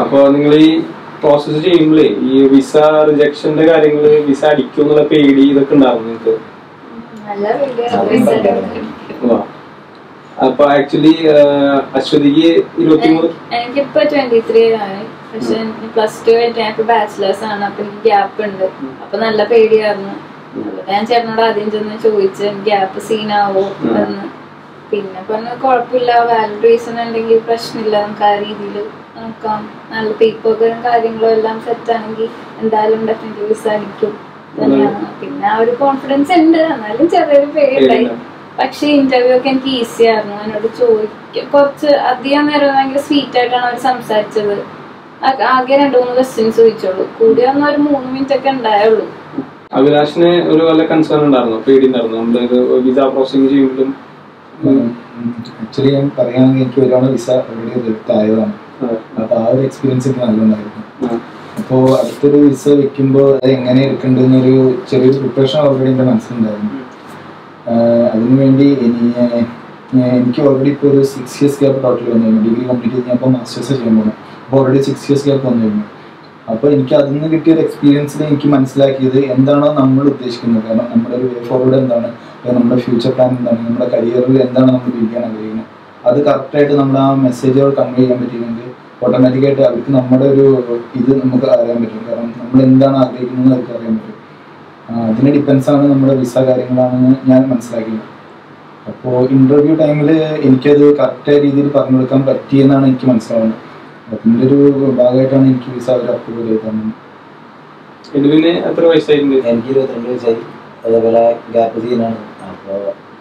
അപ്പൊ നിങ്ങൾ ഈ പ്രോസസ്സ് ചെയ്യുമ്പോഴേ ഈ വിസ റിജക്ഷന്റെ കാര്യങ്ങള് വിസ അടിക്കും എന്നുള്ള പേടി ഇതൊക്കെ ഉണ്ടാവും നിങ്ങൾക്ക് നല്ല വീഡിയോ ഉവ്വ. അപ്പൊ ആക്ച്വലി അശ്വതിക്ക് ഇരുപത്തിമൂന്ന് എനിക്കിപ്പോ ട്വന്റി ത്രീ ആണ് പക്ഷെ പ്ലസ് ടു കഴിഞ്ഞിട്ട് ഞങ്ങൾക്ക് ബാച്ചിലേഴ്സ് ആണ് അപ്പൊ എനിക്ക് ഗ്യാപ്പ് ഉണ്ട് അപ്പൊ നല്ല പേടിയായിരുന്നു ഞാൻ ചേട്ടനോട് ആദ്യം ചെന്ന് ചോദിച്ച് ഗ്യാപ്പ് സീനാവോ എന്ന് പിന്നെ പറഞ്ഞ കുഴപ്പമില്ല വാലിഡ് റീസൺ ഉണ്ടെങ്കിൽ പ്രശ്നമില്ല നമുക്ക് ആ രീതിയിൽ നോക്കാം നല്ല പേപ്പറും കാര്യങ്ങളും എല്ലാം സെറ്റ് ആണെങ്കിൽ എന്തായാലും ഡെഫിനറ്റ്ലി വിസ അടിക്കും തന്നെയാണ് പിന്നെ ആ ഒരു കോൺഫിഡൻസ് ഉണ്ട് എന്നാലും ചെറിയൊരു പേടിയുണ്ടായി പേടിയുണ്ടാവും. പക്ഷെ ഇന്റർവ്യൂ ഒക്കെ എനിക്ക് ഈസി ആയിരുന്നു എന്നോട് ചോദിക്ക കുറച്ച് അധികം നേരം ഭയങ്കര സ്വീറ്റ് ആയിട്ടാണ് അവർ സംസാരിച്ചത് ആ- ആകെ രണ്ടു മൂന്ന് ക്വസ്റ്റ്യൻസ് ചോദിച്ചോളൂ കൂടി വന്ന ഒരു മൂന്ന് മിനിറ്റ് ഒക്കെ ഉണ്ടായുള്ളൂ അഭിലാഷിന് ഒരു വല്ല കൺസേൺ ഉണ്ടായിരുന്നോ പേടി ഉണ്ടായിരുന്നു നമ്മള് വിസ പ്രോസസിങ് ചെയ്യുമ്പോഴും ആക്ച്വലി ഞാൻ പറയുകയാണെങ്കിൽ എനിക്ക് ഒരുപാട് വിസ ഓൾറെഡി റിജക്ട് ആയതാണ് അപ്പൊ ആ ഒരു എക്സ്പീരിയൻസ് എനിക്ക് നല്ലുണ്ടായിരുന്നു അപ്പോൾ അടുത്തൊരു വിസ വെക്കുമ്പോൾ അത് എങ്ങനെ എടുക്കേണ്ടതെന്നൊരു ചെറിയൊരു പ്രിപ്പറേഷൻ ഓൾറെഡി എൻ്റെ മനസ്സിലുണ്ടായിരുന്നു ആഹ് അതിനുവേണ്ടി ഇനി ഞാൻ- എനിക്ക് ഓൾറെഡി ഇപ്പോൾ ഒരു സിക്സ് ഇയേഴ്സ് ഗ്യാപ്പ് ടോട്ടൽ വന്നിരുന്നു ഡിഗ്രി കംപ്ലീറ്റ് ചെയ്ത് ഞാൻ ഇപ്പോൾ മാസ്റ്റേഴ്സ് ചെയ്യാൻ പോകുന്നു അപ്പോൾ ഓൾറെഡി സിക്സ് ഇയേഴ്സ് ഗ്യാപ്പ് വന്നിരുന്നു അപ്പോൾ എനിക്ക് അതിൽ നിന്ന് കിട്ടിയ ഒരു എക്സ്പീരിയൻസിൽ എനിക്ക് മനസ്സിലാക്കിയത് എന്താണോ നമ്മൾ ഉദ്ദേശിക്കുന്നത് കാരണം നമ്മുടെ ഒരു വേ ഫോർവേഡ് എന്താണ് അല്ലെങ്കിൽ നമ്മുടെ ഫ്യൂച്ചർ പ്ലാൻ എന്താണ് നമ്മുടെ കരിയറിൽ എന്താണ് നമ്മൾ ബിൽഡ് ചെയ്യാൻ ആഗ്രഹിക്കുന്നത് അത് കറക്റ്റായിട്ട് നമ്മൾ ആ മെസ്സേജുകൾ കൺവേ ചെയ്യാൻ പറ്റിയില്ലെങ്കിൽ ഓട്ടോമാറ്റിക്കായിട്ട് അവർക്ക് നമ്മുടെ ഒരു ഇത് നമുക്ക് അറിയാൻ പറ്റും കാരണം നമ്മൾ എന്താണ് ആഗ്രഹിക്കുന്നത് അവർക്ക് അറിയാൻ പറ്റും ആ, അതിന് ഡിപ്പെൻസ് ആണ് നമ്മുടെ വിസ കാര്യങ്ങളാണെന്ന് ഞാൻ മനസ്സിലാക്കിയത് അപ്പോൾ ഇന്റർവ്യൂ ടൈമിൽ എനിക്കത് കറക്റ്റായ രീതിയിൽ പറഞ്ഞു കൊടുക്കാൻ പറ്റിയെന്നാണ് എനിക്ക് മനസ്സിലാവുന്നത് അതിൻ്റെ ഒരു ഭാഗമായിട്ടാണ് എനിക്ക് വിസ അവർ അപ്രൂവ് ചെയ്ത് തന്നത് ഇത് പിന്നെ എത്ര വയസ്സായിട്ടുണ്ട് എനിക്ക് ഇരുപത്തിരണ്ട് വയസ്സായി അതേപോലെ ഗ്യാപ്പ് സീനാണ് അപ്പോൾ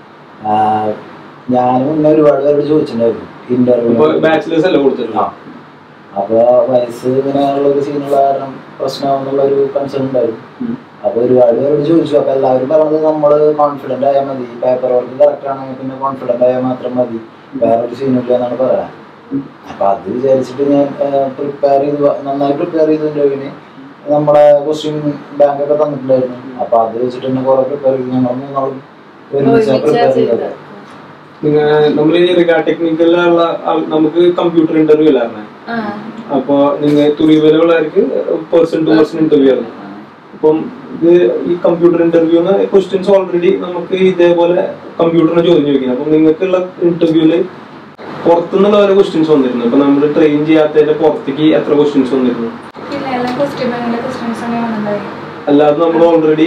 ഞാൻ മുന്നേ ഒരുപാട് പേരോട് ചോദിച്ചിട്ടുണ്ടായിരുന്നു അപ്പൊ ഇന്റർവ്യൂ ബാച്ചിലേഴ്സ് അല്ല കൊടുത്തിട്ടുണ്ടോ അപ്പോൾ വയസ്സ് ഇങ്ങനെ ഉള്ള ഒരു സീനുള്ള കാരണം പ്രശ്നമാണെന്നുള്ള ഒരു കൺസേൺ ഉണ്ടായിരുന്നു ഉം. അപ്പോൾ ഒരുപാട് പേരോട് ചോദിച്ചു അപ്പോൾ എല്ലാവരും പറഞ്ഞത് നമ്മൾ കോൺഫിഡൻ്റ് ആയാൽ മതി പേപ്പർ വർക്ക് കറക്റ്റ് ആണെങ്കിൽ പിന്നെ കോൺഫിഡൻ്റ് ആയാൽ മാത്രം മതി വേറൊരു സീനില്ല എന്നാണ് പറയുന്നത് അപ്പോൾ അത് വിചാരിച്ചിട്ട് ഞാൻ പ്രിപ്പയർ ചെയ്ത് വ- നന്നായി പ്രിപ്പയർ ചെയ്തു ഇന്റർവ്യൂവിന് നമ്മുടെ ക്വസ്റ്റ്യൻ ബാങ്ക് ഒക്കെ തന്നിട്ടുണ്ടായിരുന്നു അപ്പോൾ അത് വെച്ചിട്ട് തന്നെ കുറേ പ്രിപ്പയർ ചെയ്തു ഞങ്ങൾ മൂന്നാളും ഒരുമിച്ച് ഒരുമിച്ചാ പ്രിപ്പയർ ചെയ്തത് ചെയ്തത്. നിങ്ങൾ നമ്മൾ ഈ റിഗാ ടെക്നിക്കലിലുള്ള ആൾ- നമുക്ക് കമ്പ്യൂട്ടർ ഇന്റർവ്യൂ അല്ലായിരുന്നേ ആ. അപ്പൊ നിങ്ങൾ തുറിവലുള്ളവർക്ക് പേഴ്സൺ ടു പേഴ്സൺ ഇന്റർവ്യൂ ആയിരുന്നു അപ്പം ഇത് ഈ കമ്പ്യൂട്ടർ ഇന്റർവ്യൂന്ന് ക്വസ്റ്റ്യൻസ് ഓൾറെഡി നമുക്ക് ഇതേപോലെ കമ്പ്യൂട്ടറിനെ ചോദ്യം ചോദിക്കുന്നത് അപ്പം നിങ്ങൾക്കുള്ള ഇന്റർവ്യൂല് പുറത്തുനിന്നുള്ള ഓരോ ക്വസ്റ്റ്യൻസ് വന്നിരുന്നു ഇപ്പൊ നമ്മൾ ട്രെയിൻ ചെയ്യാത്തതിന്റെ പുറത്തേക്ക് എത്ര ക്വസ്റ്റ്യൻസ് വന്നിരുന്നു ഇല്ല എല്ലാം ക്വസ്റ്റ്യൻ ബാങ്കിലെ ക്വസ്റ്റ്യൻസ് ആണ് വന്നിട്ടുണ്ടായി അല്ലാതെ നമ്മൾ ഓൾറെഡി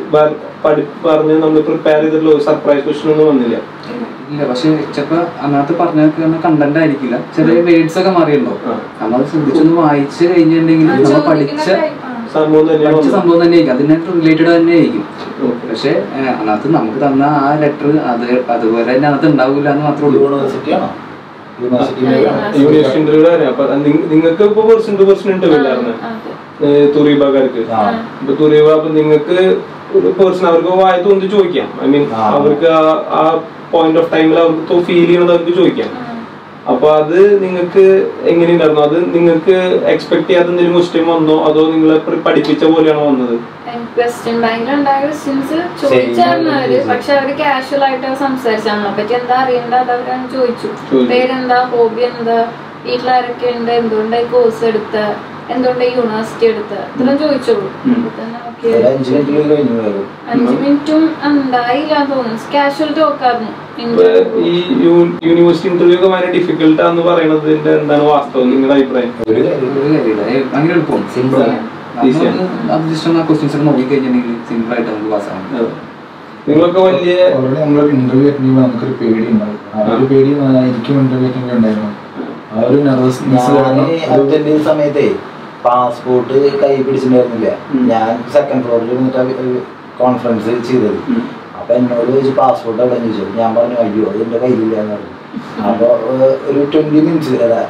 പഠി പറഞ്ഞ് നമ്മൾ പ്രിപ്പയർ ചെയ്തിട്ടുള്ള സർപ്രൈസ് ക്വസ്റ്റ്യൻ ഒന്നും വന്നില്ല ഇല്ല പക്ഷെ ചിലപ്പോ അതിനകത്ത് പറഞ്ഞ കണ്ടന്റ് ആയിരിക്കില്ല ചെറിയ വേർഡ്സ് ഒക്കെ മാറിയുണ്ടാവും ആ. നമ്മൾ ശ്രദ്ധിച്ചൊന്ന് വായിച്ചു കഴിഞ്ഞിട്ടുണ്ടെങ്കിൽ നമ്മൾ പഠിച്ച സംഭവം തന്നെയാണ് പഠിച്ച വന്നത്. സംഭവം തന്നെ ആയിരിക്കും അതിനായിട്ട് റിലേറ്റഡ് തന്നെ ആയിരിക്കും Okay. പക്ഷെ ഏഹ്, അതിനകത്ത് നമുക്ക് തന്ന ആ ലെറ്റർ അത് അതുപോലെ തന്നെ അതിനകത്ത് ഉണ്ടാവില്ല എന്ന് മാത്രമേ ഉള്ളൂ യൂണിവേഴ്സിറ്റി ആണോ യൂണിവേഴ്സിറ്റി യൂണിവേഴ്സിറ്റി ഇന്റർവ്യൂ കാര്യം അപ്പൊ നിങ്ങൾക്ക് ഇപ്പൊ പേഴ്സൺ ടു പേഴ്സൺ ഇന്റർവ്യൂ ഇല്ലായിരുന്നു അതെ. തുറീബക്കാർക്ക് ആ ഇപ്പൊ തുറീബ അപ്പൊ നിങ്ങൾക്ക് ഒരു പേഴ്സൺ അവർക്ക് വായ തോന്നി ചോദിക്കാം ഐ മീൻ ആ. അവർക്ക് ആ- ആ പോയിന്റ് ഓഫ് ടൈമിൽ അവർക്ക് ഫീൽ ചെയ്യണത് അവർക്ക് ചോദിക്കാം അപ്പൊ അത് നിങ്ങൾക്ക് എങ്ങനെയുണ്ടായിരുന്നു അത് നിങ്ങൾക്ക് എക്സ്പെക്ട് ചെയ്യാത്ത എന്തെങ്കിലും ക്വസ്റ്റ്യൻ വന്നോ അതോ നിങ്ങളെ പ്രി- പഠിപ്പിച്ച പോലെയാണോ വന്നത് ക്വസ്റ്റ്യൻ ബാങ്കിൽ ഉണ്ടായ ക്വസ്റ്റ്യൻസ് ചോദിച്ചായിരുന്നു അവര് ചോദിച്ചു. പക്ഷെ അവര് കാഷ്വൽ ആയിട്ട് സംസാരിച്ചു നമ്മളെ പറ്റി എന്താ അറിയണ്ട അത് അവരങ്ങ് ചോദിച്ചു ചോദിച്ചു. പേരെന്താ ഹോബി എന്താ വീട്ടിലാരൊക്കെ ഉണ്ട് എന്തുകൊണ്ടായി കോഴ്സ് എടുത്ത എന്തുകൊണ്ടായി യൂണിവേഴ്സിറ്റി എടുത്ത ഇതെല്ലാം ചോദിച്ചോളൂ ഉം. അപ്പൊ തന്നെ okay. ഒരു അഞ്ച് മിനിറ്റിൽ കഴിഞ്ഞു വേഗം അഞ്ച് മിനിറ്റും ഉണ്ടായില്ല തോന്നുന്നു കാഷ്വൽ ടോക്കായിരുന്നു ഇപ്പൊ ഈ യു- യൂണിവേഴ്സിറ്റി ഇന്റർവ്യൂ ഒക്കെ ഭയങ്കര ഡിഫിക്കൽട്ട് ആന്ന് പറയുന്നതിന്റെ എന്താണ് വാസ്തവം നിങ്ങളുടെ അഭിപ്രായം ഒരു കാര്യം ഒരു കാര്യമില്ല ഏഹ്, ഭയങ്കര എളുപ്പം Simple ആണ്. Easy ആണ്. നമുക്ക് അത് ജസ്റ്റ് ഒന്ന് ആ ക്വസ്റ്റ്യൻസ് ഒക്കെ നോക്കി കഴിഞ്ഞിട്ടുണ്ടെങ്കിൽ സിമ്പിൾ ആയിട്ട് നമുക്ക് പാസ് ആവും അതെ. നിങ്ങളൊക്കെ വലിയ ഓൾറെഡി നമ്മളൊരു ഇന്റർവ്യൂ അറ്റൻഡ് ചെയ്യുമ്പോൾ നമുക്കൊരു പേടി ഉണ്ടാവും ആ ഒരു പേടി ആ, എനിക്കും ഇന്റർവ്യൂ അറ്റൻഡ് ഉണ്ടായിരുന്നു ആ ഒരു നെർവസ്നെസ് ഞാൻ കാരണം ഒരു- അറ്റൻഡ് ചെയ്ത സമയത്തേ പാസ്പോർട്ട് കൈ പിടിച്ചിട്ടുണ്ടായിരുന്നില്ല ഉം. ഞാൻ സെക്കൻഡ് ഫ്ലോറിൽ ഇരുന്നിട്ട് കോൺഫറൻസ് ചെയ്തത് ഉം. അപ്പൊ എന്നോട് ചോദിച്ചു പാസ്പോർട്ട് എവിടെ ചോദിച്ചു ഞാൻ പറഞ്ഞു അയ്യോ അത് എന്റെ കയ്യിലില്ല എന്ന് പറഞ്ഞു അപ്പൊ ഏഹ്, ഒരു ട്വന്റി മിനിറ്റ്സ് അല്ല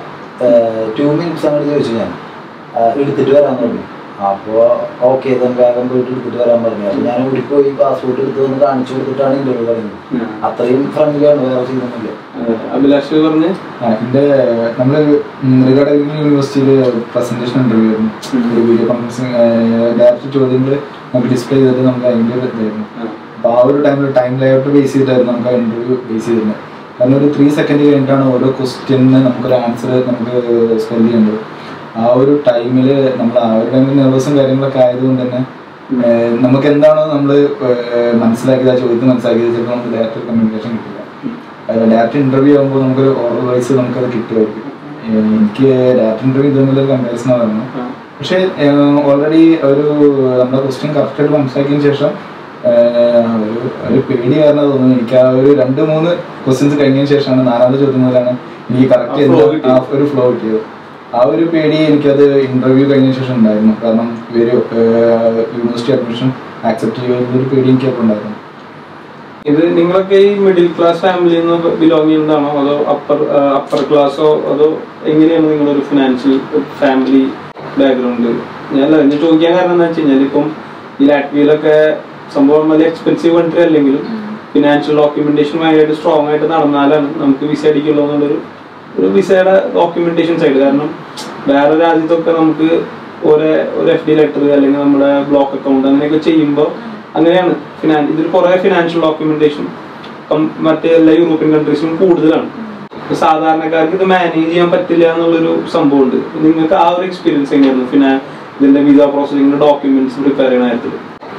ടു മിനിറ്റ്സ് അങ്ങോട്ട് ചോദിച്ചു ഞാൻ ആ, എടുത്തിട്ട് വരാൻ പറഞ്ഞു അപ്പോ ഓക്കെ then വേഗം പോയിട്ട് എടുത്തിട്ട് വരാൻ പറഞ്ഞു അപ്പൊ ഞാൻ ഇവിടെ പോയി പാസ്പോർട്ട് എടുത്ത് വന്ന് കാണിച്ചു കൊടുത്തിട്ടാണ് ഇന്റർവ്യൂ പറയുന്നത് ഉം. അത്രയും ഫ്രണ്ട്ലിയാണ് വേറെ ചെയ്യുന്നില്ല അതെ. അഭിലാഷ് പറഞ്ഞ് ആ, എന്റെ നമ്മള് റിഗാർഡ് യൂണിവേഴ്സിറ്റിയിൽ പ്രസന്റേഷൻ ഇന്റർവ്യൂ ആയിരുന്നു ഉം. ഒരു വീഡിയോ കോൺഫറൻസിങ് ഡയറക്റ്റ് ചോദ്യങ്ങൾ നമുക്ക് ഡിസ്പ്ലേ ചെയ്തിട്ട് നമുക്ക് അതിൻ്റെ ഇതായിരുന്നു അപ്പോൾ ആ ഒരു ടൈമിൽ ടൈം ലേഔട്ട് ബേസ് ചെയ്തിട്ടായിരുന്നു നമുക്ക് ആ ഇന്റർവ്യൂ ബേസ് ചെയ്തിരുന്നത് കാരണം ഒരു ത്രീ സെക്കൻഡ് കഴിഞ്ഞിട്ടാണ് ഓരോ ക്വസ്റ്റ്യനിന് നമുക്കൊരു ആൻസർ നമുക്ക് സ്പെൽ ചെയ്യേണ്ടത് ആ ഒരു ടൈമിൽ നമ്മൾ അവരുടെ നെർവസും കാര്യങ്ങളൊക്കെ ആയതുകൊണ്ട് തന്നെ ഏഹ് നമുക്ക് എന്താണോ നമ്മൾ മനസ്സിലാക്കിയത് ആ ചോദ്യത്തിൽ മനസ്സിലാക്കിയത് ചിലപ്പോൾ നമുക്ക് ഡയറക്റ്റ് കമ്മ്യൂണിക്കേഷൻ കിട്ടില്ല ഡയറക്റ്റ് ഇന്റർവ്യൂ ആകുമ്പോൾ നമുക്കൊരു ഓറൽ വൈസ് നമുക്കത് കിട്ടുമായിരിക്കും ഏഹ് എനിക്ക് ഡയറക്റ്റ് ഇന്റർവ്യൂ ഇതുതമ്മിലൊരു കമ്പാരിസൺ പറഞ്ഞു പക്ഷേ ഓൾറെഡി ഒരു നമ്മുടെ ക്വസ്റ്റ്യൻ കറക്റ്റായിട്ട് മനസ്സിലാക്കിയതിന് ശേഷം ഏഹ് ഒരു ഒരു പേടി കാരണം തോന്നുന്നു എനിക്ക് ആ ഒരു രണ്ട് മൂന്ന് ക്വസ്റ്റ്യൻസ് കഴിഞ്ഞതിന് ശേഷമാണ് നാലാമത്തെ ചോദ്യം മുതലാണ് എനിക്ക് കറക്റ്റ് ആ flow കിട്ടിയത്. ആ ഒരു ഫ്ലോ കിട്ടിയത് ആ ഒരു പേടി എനിക്കത് ഇന്റർവ്യൂ കഴിഞ്ഞ ശേഷം ഉണ്ടായിരുന്നു കാരണം ഇവര് യൂണിവേഴ്സിറ്റി അഡ്മിഷൻ ആക്സെപ്റ്റ് ചെയ്യുന്ന ഒരു പേടി എനിക്ക് അപ്പോൾ ഉണ്ടായിരുന്നു ഇത് നിങ്ങളൊക്കെ ഈ മിഡിൽ ക്ലാസ് ഫാമിലിയിൽ നിന്ന് ബിലോങ് ചെയ്യുന്നതാണോ അതോ അപ്പർ അപ്പർ ക്ലാസ്സോ അതോ എങ്ങനെയാണ് നിങ്ങളൊരു ഫിനാൻഷ്യൽ ഫാമിലി ബാക്ക്ഗ്രൗണ്ട് ഞാൻ അല്ല ഞാൻ ചോദിക്കാൻ കാരണം എന്താ വെച്ച് കഴിഞ്ഞാൽ ഇപ്പം ഈ ലാറ്റ്വിയിലൊക്കെ സംഭവം വലിയ എക്സ്പെൻസീവ് കൺട്രി അല്ലെങ്കിലും ഫിനാൻഷ്യൽ ഡോക്യുമെന്റേഷൻ ഭയങ്കരമായിട്ട് സ്ട്രോങ് ആയിട്ട് നടന്നാലാണ് നമുക്ക് വിസ അടിക്കുള്ളൂ എന്നുള്ളൊരു ഒരു വിസയുടെ ഡോക്യുമെന്റേഷൻ സൈഡ് കാരണം വേറെ രാജ്യത്തൊക്കെ നമുക്ക് ഒരേ ഒരു എഫ് ഡി ലെറ്റർ അല്ലെങ്കിൽ നമ്മുടെ ബ്ലോക്ക് അക്കൗണ്ട് അങ്ങനെയൊക്കെ ചെയ്യുമ്പോൾ അങ്ങനെയാണ് ഫിനാൻ ഇതിൽ കുറെ ഫിനാൻഷ്യൽ ഡോക്യുമെന്റേഷൻ മറ്റേ എല്ലാ യൂറോപ്യൻ കൺട്രീസിലും കൂടുതലാണ് ഇപ്പൊ സാധാരണക്കാർക്ക് ഇത് മാനേജ് ചെയ്യാൻ പറ്റില്ല എന്നുള്ളൊരു സംഭവമുണ്ട് നിങ്ങൾക്ക് ആ ഒരു എക്സ്പീരിയൻസ് എങ്ങനെയായിരുന്നു ഫിനാ ഇതിന്റെ വിസ പ്രോസസിംഗിന്റെ ഡോക്യുമെന്റ്സ് പ്രിപ്പയർ ചെയ്യണ കാര്യത്തിൽ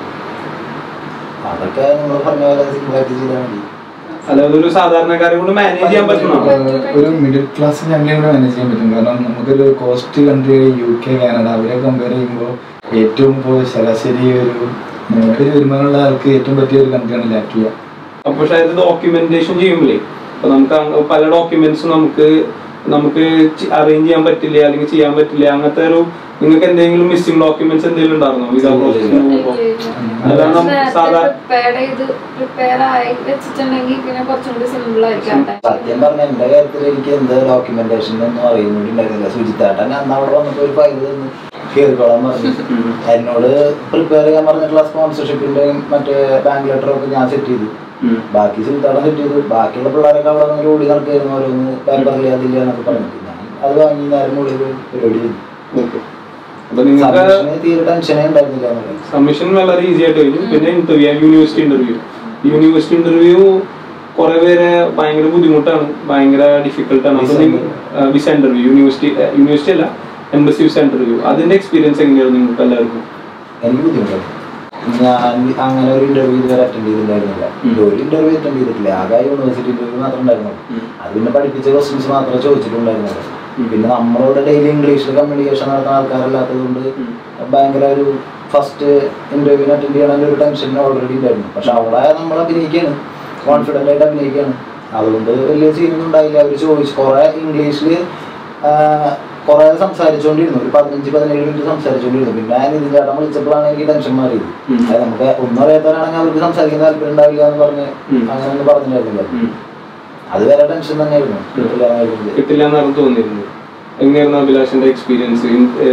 അതൊക്കെ നിങ്ങൾ പറഞ്ഞ പോലെ സിമ്പിളായിട്ട് ചെയ്താൽ മതി അല്ല അതൊരു സാധാരണക്കാരെ കൊണ്ട് മാനേജ് ചെയ്യാൻ പറ്റുന്നതാണ് ഏഹ് ഒരു മിഡിൽ ക്ലാസ് ഫാമിലി കൂടെ മാനേജ് ചെയ്യാൻ പറ്റും കാരണം നമുക്കൊരു cost country U K Canada അവരെ കമ്പയർ ചെയ്യുമ്പോൾ ഏറ്റവും ഇപ്പോൾ ശരാശരി ഒരു ഏഹ് ഒരു വരുമാനമുള്ള ആൾക്ക് ഏറ്റവും പറ്റിയ ഒരു കൺട്രിയാണ് ലാറ്റ്വിയ അപ്പൊ പക്ഷെ അത് ഡോക്യുമെന്റേഷൻ ചെയ്യുമ്പോഴേ ഇപ്പൊ നമുക്ക് അങ്ങ് പല ഡോക്യുമെന്റ്സും നമുക്ക് നമുക്ക് അറേഞ്ച് ചെയ്യാൻ പറ്റില്ല അല്ലെങ്കിൽ ചെയ്യാൻ പറ്റില്ല അങ്ങനത്തെ ഒരു നിങ്ങൾക്ക് എന്തെങ്കിലും മിസ്സിംഗ് ഡോക്യുമെന്റ്സ് എന്തെങ്കിലും ഉണ്ടായിരുന്നോ വിസ പ്രോസസ്സിംഗ് പോകുമ്പോൾ അതാണ് നമ്മ സാധാ പ്രിപ്പയർ ചെയ്ത് പ്രിപ്പയർ ആയി വെച്ചിട്ടുണ്ടെങ്കിൽ പിന്നെ കുറച്ചും കൂടി സിമ്പിൾ ആയിരിക്കും ആ time. സത്യം പറഞ്ഞ എന്റെ കാര്യത്തിൽ എനിക്ക് എന്ത് ഡോക്യുമെന്റേഷൻ ഒന്നും അറിയുന്നുണ്ടായിരുന്നില്ല സുജിത്താട്ടൻ അന്ന് അവിടെ വന്നപ്പോ ഒരു ഫയൽ തന്നു കേറിക്കോളാൻ പറഞ്ഞു എന്നോട് പ്രിപ്പയർ ചെയ്യാൻ പറഞ്ഞിട്ടുള്ള സ്പോൺസർഷിപ്പിന്റെ മറ്റേ ബാങ്ക് ലെറ്റർ ഒക്കെ ഞാൻ സെറ്റ് ചെയ്തു ബാക്കി സുജിത്താട്ടൻ സെറ്റ് ചെയ്തു ബാക്കിയുള്ള പിള്ളേരൊക്കെ അവിടെ നിന്ന് ഓടി നടക്കായിരുന്നു ഓരോന്ന് പേപ്പറില്ല അതില്ല എന്നൊക്കെ പറഞ്ഞിട്ട് ഞാൻ അത് വാങ്ങി നേരം കൂടി ഒരു പരിപാടി ചെയ്തു ഓക്കെ അപ്പൊ നിങ്ങൾക്ക് Submission ന് തീരെ ടെൻഷനേ ഉണ്ടായിരുന്നില്ല എന്നുള്ളത് സബ്മിഷൻ വളരെ ഈസി ആയിട്ട് കഴിഞ്ഞു പിന്നെ interview university interview university interview കുറെ പേര് ഭയങ്കര ബുദ്ധിമുട്ടാണ് ഭയങ്കര ഡിഫിക്കൽട്ടാണ് അപ്പൊ Visa നിങ്ങൾ വിസ ഇന്റർവ്യൂ യൂണിവേഴ്സിറ്റി യൂണിവേഴ്സിറ്റി അല്ല എംബസി വിസ ഇന്റർവ്യൂ അതിന്റെ എക്സ്പീരിയൻസ് എങ്ങനെയായിരുന്നു നിങ്ങൾക്ക് എല്ലാവർക്കും എനിക്ക് ബുദ്ധിമുട്ടാണ് ഞാൻ അങ്ങനെ ഒരു ഇന്റർവ്യൂ ഇതുവരെ അറ്റൻഡ് ചെയ്തിട്ടുണ്ടായിരുന്നില്ല ഒരു ഇന്റർവ്യൂ അറ്റൻഡ് ചെയ്തിട്ടില്ല ആകെ യൂണിവേഴ്സിറ്റി ഇന്റർവ്യൂ മാത്രമേ ഉണ്ടായിരുന്നുള്ളൂ അത് പിന്നെ പഠിപ്പിച്ച ക്വസ്റ്റ്യൻസ് മാത്രമേ ചോദിച്ചിട്ടുണ്ടായിരുന്നുള്ളൂ പിന്നെ നമ്മളോട് ഡെയിലി ഇംഗ്ലീഷിൽ കമ്മ്യൂണിക്കേഷൻ നടത്തുന്ന ആൾക്കാരല്ലാത്തത് കൊണ്ട് ഭയങ്കര ഒരു ഫസ്റ്റ് ഇന്റർവ്യൂവിന് അറ്റൻഡ് ചെയ്യണ ഒരു ടെൻഷൻ ഓൾറെഡി ഉണ്ടായിരുന്നു പക്ഷെ അവിടെ നമ്മൾ അഭിനയിക്കുകയാണ് കോൺഫിഡൻ്റ് ആയിട്ട് അഭിനയിക്കുകയാണ് അതുകൊണ്ട് വലിയ സീനൊന്നും ഉണ്ടായില്ല അവർ ചോദിച്ചു കുറേ ഇംഗ്ലീഷിൽ കുറെ സംസാരിച്ചുകൊണ്ടിരുന്നു ഒരു പതിനഞ്ച് പതിനേഴ് മിനിറ്റ് സംസാരിച്ചുകൊണ്ടിരുന്നു പിന്നെ ഞാൻ ഇതിന്റെ ചേട്ടൻ വിളിച്ചപ്പോഴാണ് എനിക്ക് ടെൻഷൻ മാറിയത് ഉം. അതായത് നമുക്ക് ഒന്നും അറിയാത്തവരാണെങ്കിൽ അവർക്ക് സംസാരിക്കാൻ താല്പര്യം ഉണ്ടാവില്ല എന്ന് പറഞ്ഞ് ഉം. അങ്ങനെ ഒന്നും പറഞ്ഞിട്ടുണ്ടായിരുന്നില്ല അത് വേറെ ടെൻഷൻ തന്നെയായിരുന്നു കിട്ടില്ല എന്ന് കരുതിയത്. കിട്ടില്ല എന്നാണ് തോന്നിയിരുന്നത് എങ്ങനെയായിരുന്നു അഭിലാഷിന്റെ എക്സ്പീരിയൻസ്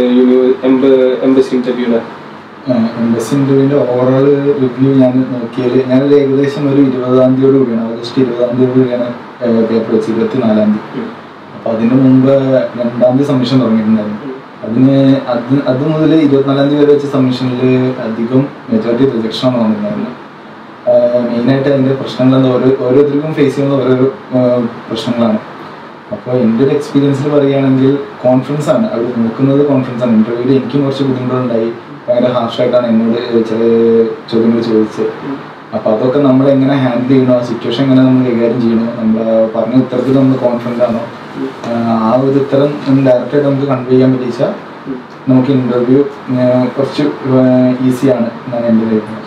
എംബസി ഇന്റർവ്യൂടെ എംബസി ഇന്റർവ്യൂവിന്റെ ഓവറോൾ റിവ്യൂ ഞാൻ നോക്കിയാൽ ഞാനൊരു ഏകദേശം ഒരു ഇരുപതാം തീയതിയോട് കൂടിയാണ് ഓഗസ്റ്റ് ഇരുപതാം തീയതി കൂടിയാണ് പേപ്പർ വെച്ച് ഇരുപത്തിനാലാം തീയതി അപ്പൊ അതിന് മുമ്പ് രണ്ടാം തീയതി സബ്മിഷൻ തുടങ്ങിയിട്ടുണ്ടായിരുന്നു അതിന് അത് അത് മുതൽ ഇരുപത്തിനാലാം തീയതി വരെ വെച്ച സബ്മിഷനിൽ അധികം മെജോറിറ്റി റിജക്ഷൻ ആണ് വന്നിട്ടുണ്ടായിരുന്നത് മെയിനായിട്ട് അതിന്റെ പ്രശ്നങ്ങൾ എന്താ ഓരോ ഓരോരുത്തർക്കും ഫേസ് ചെയ്യുന്ന ഓരോരോ ആഹ് പ്രശ്നങ്ങളാണ് അപ്പോൾ എൻ്റെ ഒരു എക്സ്പീരിയൻസിൽ പറയുകയാണെങ്കിൽ കോൺഫിഡൻസ് ആണ് അവർ നോക്കുന്നത് കോൺഫിഡൻസ് ആണ് ഇന്റർവ്യൂവിൽ എനിക്കും കുറച്ച് ബുദ്ധിമുട്ടുണ്ടായി ഭയങ്കര ഹാർഷായിട്ടാണ് എന്നോട് ചില ചോദ്യങ്ങൾ ചോദിച്ചത് അപ്പോൾ അതൊക്കെ നമ്മൾ എങ്ങനെ ഹാൻഡിൽ ചെയ്യണോ ആ സിറ്റുവേഷൻ എങ്ങനെ നമ്മൾ കൈകാര്യം ചെയ്യണോ നമ്മൾ പറഞ്ഞ ഉത്തരത്തിൽ നമ്മൾ കോൺഫിഡൻ്റ് ആണോ ആഹ് ആ ഒരു ഉത്തരം ഡയറക്റ്റായിട്ട് നമുക്ക് കൺവേ ചെയ്യാൻ പറ്റിച്ചാൽ നമുക്ക് ഇന്റർവ്യൂ കുറച്ച് ഈസിയാണ് എന്നാണ് എൻ്റെ ഒരു അഭിപ്രായം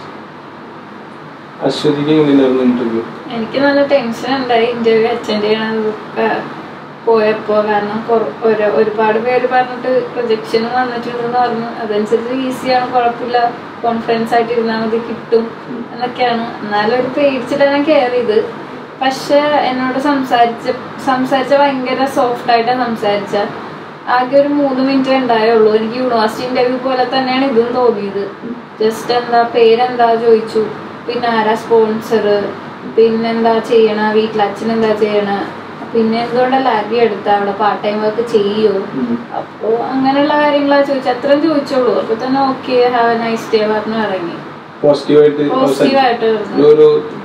അശ്വതിക്ക് എങ്ങനെയായിരുന്നു ഇന്റർവ്യൂ എനിക്ക് നല്ല ടെൻഷൻ ഉണ്ടായി ഇന്റർവ്യൂ അറ്റൻഡ് ചെയ്യണത് പോയപ്പോ കാരണം കൊറ- ഒരു- ഒരുപാട് പേര് പറഞ്ഞിട്ട് പ്രൊജക്ഷനും വന്നിട്ടുണ്ടെന്ന് പറഞ്ഞു അതനുസരിച്ച് ഈസിയാണ് കുഴപ്പമില്ല കോൺഫിഡൻസ് ആയിട്ട് ഇരുന്നാൽ മതി കിട്ടും എന്നൊക്കെയാണ് എന്നാലും ഒരു പേടിച്ചിട്ടാണ് ഞാൻ കയറിയത് പക്ഷെ എന്നോട് സംസാരിച്ച സംസാരിച്ച ഭയങ്കര സോഫ്റ്റ് ആയിട്ടാണ് സംസാരിച്ച ആകെ ഒരു മൂന്ന് മിനിറ്റ് ഉണ്ടായുള്ളൂ എനിക്ക് യൂണിവേഴ്സിറ്റി ഇന്റർവ്യൂ പോലെ തന്നെയാണ് ഇതും തോന്നിയത് ജസ്റ്റ് എന്താ പേരെന്താ ചോദിച്ചു പിന്നെ ആരാ സ്പോൺസർ പിന്നെന്താ ചെയ്യണ വീട്ടിൽ അച്ഛൻ എന്താ ചെയ്യണ പിന്നെ എന്തുകൊണ്ടാ ലാബി എടുത്ത അവിടെ പാർട്ട് ടൈം വർക്ക് ചെയ്യോ അപ്പോ അങ്ങനെയുള്ള കാര്യങ്ങളാ ചോദിച്ചു അത്രയും ചോദിച്ചോളൂ അപ്പൊ തന്നെ okay have a nice day പറഞ്ഞു ഇറങ്ങി പോസിറ്റീവായിട്ട് Positive ആയിട്ട് ഒരു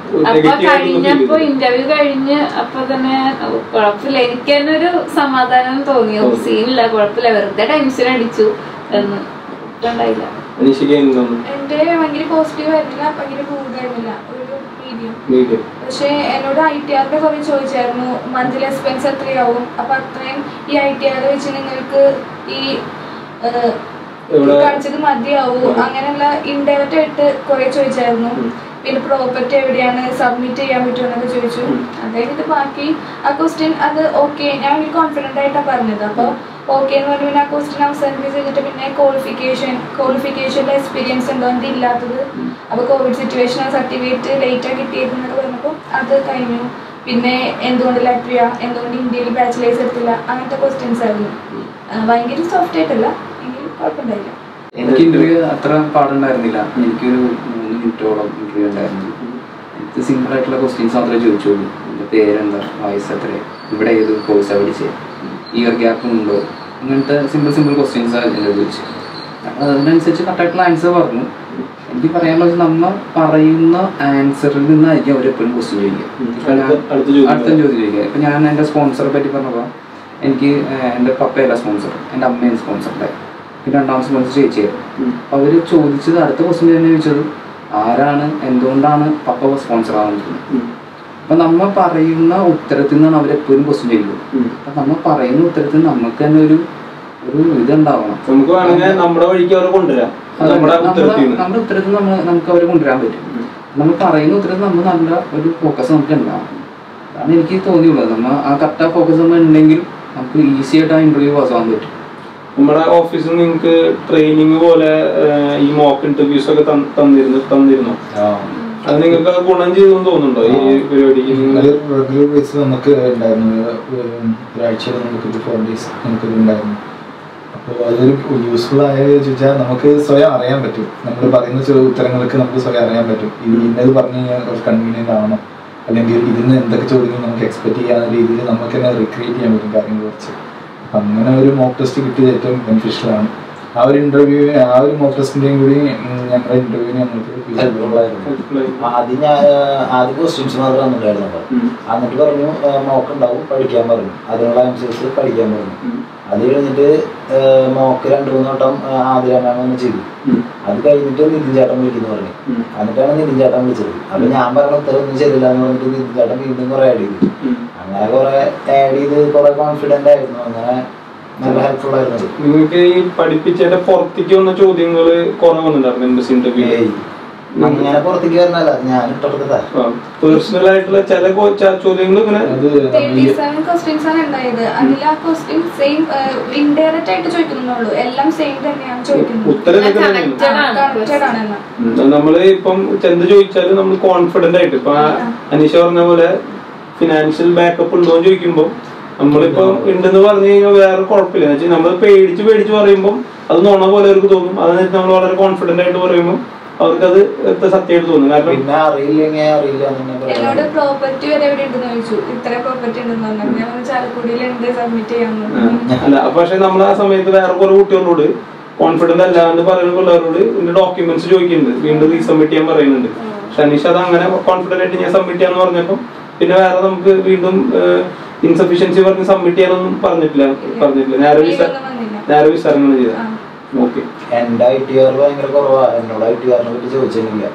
അപ്പൊ negative ആയിട്ടൊന്നും feel കഴിഞ്ഞപ്പോ ചെയ്തില്ല. ഇന്റർവ്യൂ കഴിഞ്ഞ് അപ്പൊ തന്നെ കുഴപ്പമില്ല എനിക്ക് തന്നെ ഒരു സമാധാനം തോന്നി തോന്നി. സീനില്ല കുഴപ്പമില്ല വെറുതെ ടെൻഷൻ അടിച്ചു എന്ന് ഉണ്ടായില്ല അനീഷയ്ക്ക് എന്ത് തോന്നുന്നു എന്റെ ഭയങ്കര പോസിറ്റീവ് ആയിരുന്നില്ല ഭയങ്കര കൂടുതലായിരുന്നില്ല ഒരു മീഡിയം മീഡിയം പക്ഷേ എന്നോട് ഐ ടി ആറിന്റെ കുറെ ചോദിച്ചായിരുന്നു മന്ത്ലി എക്സ്പെൻസ് എത്രയാവും അപ്പൊ അത്രയും ഈ ഐ ടി ആർ വെച്ച് നിങ്ങൾക്ക് ഈ ഏഹ്, എവിടെ? കാണിച്ചത് മതിയാവൂ അങ്ങനെയുള്ള ഇൻഡയറക്റ്റ് ആയിട്ട് കുറെ ചോദിച്ചായിരുന്നു പിന്നെ പ്രോപ്പർട്ടി എവിടെയാണ് സബ്മിറ്റ് ചെയ്യാൻ പറ്റുമോ എന്നൊക്കെ ചോദിച്ചു അത് കഴിഞ്ഞിട്ട് ബാക്കി ആ ക്വസ്റ്റ്യൻ അത് ഓക്കെ ഞാൻ വലിയ കോൺഫിഡൻ്റ് ആയിട്ടാണ് പറഞ്ഞത് അപ്പോൾ ഓക്കെ എന്ന് പറഞ്ഞു പിന്നെ ആ ക്വസ്റ്റ്യൻ അവസാനിപ്പിച്ച് കഴിഞ്ഞിട്ട് പിന്നെ ക്വാളിഫിക്കേഷൻ ക്വാളിഫിക്കേഷനിലെ എക്സ്പീരിയൻസ് ഉണ്ടോ എന്ത് ഇല്ലാത്തത് അപ്പോൾ കോവിഡ് സിറ്റുവേഷൻ ആ സർട്ടിഫിക്കറ്റ് ലേറ്റ് ആയി കിട്ടിയത് എന്നൊക്കെ പറഞ്ഞപ്പോൾ അത് കഴിഞ്ഞു പിന്നെ എന്തുകൊണ്ട് ലാറ്റ്വിയ എന്തുകൊണ്ട് ഇന്ത്യയിൽ ബാച്ചിലേഴ്സ് എടുത്തില്ല അങ്ങനത്തെ ക്വസ്റ്റ്യൻസ് ആയിരുന്നു ആ, ഭയങ്കര സോഫ്റ്റ് ആയിട്ടല്ല എങ്കിലും കുഴപ്പമുണ്ടായില്ല എനിക്ക് ഇന്റർവ്യൂ അത്ര പാടുണ്ടായിരുന്നില്ല എനിക്കൊരു മൂന്ന് മിനിറ്റോളം ഇന്റർവ്യൂ ഉണ്ടായിരുന്നു എനിക്ക് സിമ്പിൾ ആയിട്ടുള്ള ക്വസ്റ്റ്യൻസ് മാത്രമേ ചോദിച്ചുള്ളൂ എൻ്റെ പേരെന്താ വയസ്സ് എത്ര ഇവിടെ ഏത് കോഴ്സാണ് പഠിച്ചത് ഇയർ ഗ്യാപ്പ് ഉണ്ടോ അങ്ങനത്തെ സിമ്പിൾ സിമ്പിൾ ക്വസ്റ്റ്യൻസ് എന്നോട് ചോദിച്ചത് അപ്പോൾ അതിനനുസരിച്ച് കറക്റ്റായിട്ടുള്ള ആൻസർ പറഞ്ഞു എനിക്ക് പറയാനുള്ളത് നമ്മ പറയുന്ന ആൻസറിൽ നിന്നായിരിക്കും അവരെപ്പോഴും ക്വസ്റ്റ്യൻ ചോദിക്കുക ഇപ്പൊ ഞാൻ- അടുത്ത- അടുത്ത ചോദ്യം. അടുത്ത ചോദ്യം ചോദിക്കുക ഇപ്പം ഞാൻ എൻ്റെ സ്പോൺസറെ പറ്റി പറഞ്ഞപ്പോൾ എനിക്ക് ഏഹ്, എൻ്റെ പപ്പയല്ല സ്പോൺസർ എൻ്റെ അമ്മയാണ് സ്പോൺസറുടെ പിന്നെ രണ്ടാമത്തെ സ്പോൺസർ ചേച്ചിയായിരുന്നു അപ്പോൾ അവർ ചോദിച്ചത് അടുത്ത ക്വസ്റ്റ്യൻ തന്നെ ചോദിച്ചത് ആരാണ് എന്തുകൊണ്ടാണ് പപ്പ സ്പോൺസർ ആവുന്നത് അപ്പം നമ്മൾ പറയുന്ന ഉത്തരത്തിൽ നിന്നാണ് അവരെപ്പോഴും ക്വസ്റ്റ്യൻ ചെയ്യുന്നത് അപ്പം നമ്മൾ പറയുന്ന ഉത്തരത്തിൽ നമുക്ക് തന്നെ ഒരു ഒരു ഇതുണ്ടാവണം നമുക്ക് വേണമെങ്കിൽ നമ്മുടെ വഴിക്ക് അവരെ കൊണ്ടുവരാം അതെ, നമ്മുടെ നമ്മുടെ ഉത്തരത്തിൽ നിന്ന്. നമ്മുടെ ഉത്തരത്തിൽ നമ്മൾ നമുക്ക് അവരെ കൊണ്ടുവരാൻ പറ്റും നമ്മൾ പറയുന്ന ഉത്തരത്തിൽ നമ്മൾ നല്ല ഒരു ഫോക്കസ് നമുക്ക് ഉണ്ടാവും അതാണ് എനിക്ക് തോന്നിയുള്ളത് നമ്മൾ ആ കറക്റ്റ് ഫോക്കസ് നമ്മൾ ഉണ്ടെങ്കിൽ നമുക്ക് ഈസി ആയിട്ട് ആ ഇന്റർവ്യൂ പാസ് ആവാൻ പറ്റും നമ്മുടെ ഓഫീസിൽ നിങ്ങൾക്ക് ട്രെയിനിങ് പോലെ ഏഹ്, ഈ മോക്ക് ഇന്റർവ്യൂസ് ഒക്കെ തന്ന്- തന്നിരുന്നു തന്നിരുന്നു അത് നിങ്ങൾക്ക് അത് ഗുണം ചെയ്തെന്ന് തോന്നുന്നുണ്ടോ ഈ പരിപാടിക്ക് നിങ്ങൾ റെഗുലർ ബേസിൽ നമുക്ക് ഉണ്ടായിരുന്നു ഉം, ഒരാഴ്ചയിൽ നമുക്ക് ഫോർ ഡേയ്സ് നമുക്ക് ഉണ്ടായിരുന്നു അപ്പോൾ അതൊരു യൂസ്ഫുൾ ആയ ചോദിച്ചാൽ നമുക്ക് സ്വയം അറിയാൻ പറ്റും നമ്മൾ പറയുന്ന ചോ- ഉത്തരങ്ങൾക്ക് നമുക്ക് സ്വയം അറിയാൻ പറ്റും ഇത് ഇന്നത് പറഞ്ഞു കഴിഞ്ഞാൽ ഒരു കൺവീനിയൻ്റ് ആണോ അല്ലെങ്കിൽ ഇതിന് എന്തൊക്കെ ചോദ്യങ്ങൾ നമുക്ക് എക്സ്പെക്ട് ചെയ്യാവുന്ന രീതിയിൽ നമുക്ക് തന്നെ റിക്രിയേറ്റ് ചെയ്യാൻ പറ്റും കാര്യങ്ങൾ കുറച്ച് അപ്പം അങ്ങനെ ഒരു മോക്ക് ടെസ്റ്റ് കിട്ടിയത് ഏറ്റവും ബെനിഫിഷ്യൽ ആണ് ആ ഒരു ഇന്റർവ്യൂ ആ ഒരു മോക്ക് ടെസ്റ്റിന്റെയും കൂടി ഉം, ഞങ്ങളുടെ ഇന്റർവ്യൂവിന് ഞങ്ങൾക്ക് ഹെൽപ്ഫുൾ ആയിരുന്നു ആദ്യം ഞാൻ ആദ്യം ക്വസ്റ്റ്യൻസ് മാത്രമേ വന്നിട്ടുണ്ടായിരുന്നു അപ്പോൾ ഉം. എന്നിട്ട് പറഞ്ഞു മോക്ക് ഉണ്ടാവും പഠിക്കാൻ പറഞ്ഞു അതിനുള്ള ആൻസേഴ്സ് പഠിക്കാൻ പറഞ്ഞു ഉം. അത് കഴിഞ്ഞിട്ട് മോക്ക് രണ്ട് മൂന്ന് വട്ടം ആതിര മാം ഒന്ന് ചെയ്തു ഉം. അത് കഴിഞ്ഞിട്ട് നിതിൻ ചേട്ടൻ വിളിക്കുന്നു പറഞ്ഞു ഉം. എന്നിട്ടാണ് നിതിൻ ചേട്ടൻ വിളിച്ചത് അപ്പൊ ഞാൻ പറഞ്ഞ ഉത്തരം ഒന്നും ശരിയില്ല എന്ന് പറഞ്ഞിട്ട് നിതിൻ ചേട്ടൻ വീണ്ടും കുറെ ആഡ് ചെയ്തു ഉം. അങ്ങനെ കുറെ ആഡ് ചെയ്ത് കുറെ കോൺഫിഡന്റ് ആയിരുന്നു അങ്ങനെ നല്ല ഹെൽപ്ഫുൾ ആയിരുന്നു അത്. നിങ്ങൾക്ക് ഈ പഠിപ്പിച്ചതിന്റെ പുറത്തേക്ക് വന്ന ചോദ്യങ്ങൾ കുറെ വന്നിട്ടുണ്ടായിരുന്നു എംബസി ഇന്റർവ്യൂ ഏയ് അങ്ങനെ പുറത്തേക്ക് വരണല്ല ഞാൻ ഇട്ടെടുത്തതാ പേഴ്സണൽ ആയിട്ടുള്ള ചില ചോദ്യങ്ങൾ ഇങ്ങനെ അത് തേർട്ടി നമ്മൾ സെവൻ ക്വസ്റ്റ്യൻസ് ആണ് ഉണ്ടായത് അതിൽ ആ ക്വസ്റ്റ്യൻ സെയിം ഇൻഡയറക്റ്റ് ആയിട്ട് ചോദിക്കുന്നുള്ളൂ എല്ലാം സെയിം തന്നെയാണ് ചോദിക്കുന്നത് ഉത്തരം ഇതൊക്കെ തന്നെയാണ്. Connected ആണ്. കണക്റ്റഡ് ആണ് എല്ലാം ഉം. നമ്മള് ഇപ്പം എന്ത് ചോദിച്ചാലും നമ്മൾ കോൺഫിഡന്റ് ആയിട്ട് ഇപ്പൊ ആ അനീഷ പറഞ്ഞ പോലെ ഫിനാൻഷ്യൽ ബാക്കപ്പ് ഉണ്ടോ എന്ന് ചോദിക്കുമ്പോൾ നമ്മളിപ്പോ ഉണ്ടെന്ന് പറഞ്ഞു കഴിഞ്ഞാൽ വേറെ കുഴപ്പമില്ല എന്ന് വെച്ചാൽ നമ്മൾ പേടിച്ച് പേടിച്ച് പറയുമ്പോൾ അത് നോണ പോലെ അവർക്ക് തോന്നും അത് നമ്മൾ വളരെ കോൺഫിഡന്റ് ആയിട്ട് പറയുമ്പോൾ അവർക്കത് സത്യമായിട്ട് തോന്നും കാരണം പിന്നെ അറിയില്ലെങ്കിൽ അറിയില്ല എന്ന് തന്നെ എന്നോട് പറയാം പ്രോപ്പർട്ടി വരെ എവിടെ ഉണ്ടെന്ന് ചോദിച്ചു ഇത്ര പ്രോപ്പർട്ടി ഉണ്ടെന്ന് പറഞ്ഞു ഞാൻ പറഞ്ഞു ചാലക്കുടിയിലുണ്ട് സബ്മിറ്റ് ചെയ്യാൻ പറഞ്ഞു അല്ല പക്ഷെ നമ്മൾ ആ സമയത്ത് വേറെ കുറെ കുട്ടികളോട് കോൺഫിഡന്റ് അല്ല എന്ന് പറയുന്ന പിള്ളേരോട് ഇതിന്റെ ഡോക്യുമെന്റ്സ് ചോദിക്കുന്നുണ്ട് വീണ്ടും റീസബ്മിറ്റ് ചെയ്യാൻ പറയുന്നുണ്ട് പക്ഷെ അനീഷ് അത് അങ്ങനെ കോൺഫിഡന്റ് ആയിട്ട് ഞാൻ സബ്മിറ്റ് ചെയ്യാന്ന് പറഞ്ഞപ്പോൾ പിന്നെ വേറെ നമുക്ക് വീണ്ടും ഇൻസഫിഷ്യൻസി പറഞ്ഞ് സബ്മിറ്റ് ചെയ്യാനൊന്നും പറഞ്ഞിട്ടില്ല പറഞ്ഞിട്ടില്ല നേരെ വിസ ഒന്നും വന്നില്ല നേരെ വിസാരങ്ങൾ ചെയ്ത ആ. ഓക്കെ എന്റെ ഐ ടി ആർ ഭയങ്കര കുറവാ എന്നോട് ഐ ടി ആറിനെ പറ്റി ചോദിച്ചിട്ടില്ല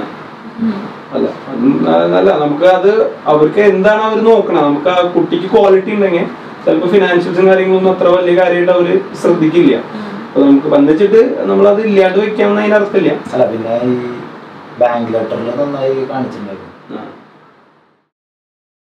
അല്ല അതും, ആ, അല്ല നമുക്ക് അത് അവർക്ക് എന്താണ് അവർ നോക്കണം നമുക്ക് ആ കുട്ടിക്ക് ക്വാളിറ്റി ഉണ്ടെങ്കിൽ ചിലപ്പോൾ ഫിനാൻഷ്യൽസും കാര്യങ്ങളൊന്നും അത്ര വലിയ കാര്യമായിട്ട് അവര് ശ്രദ്ധിക്കില്ല അപ്പൊ നമുക്ക് വന്നിച്ചിട്ട് നമ്മൾ അത് ഇല്ലാണ്ട് വെക്കാമെന്ന് അതിന് അർത്ഥമില്ല അല്ല പിന്നെ ഈ ബാങ്ക് ലെറ്ററിൽ നന്നായി കാണിച്ചിട്ടുണ്ടായിരുന്നു ആ.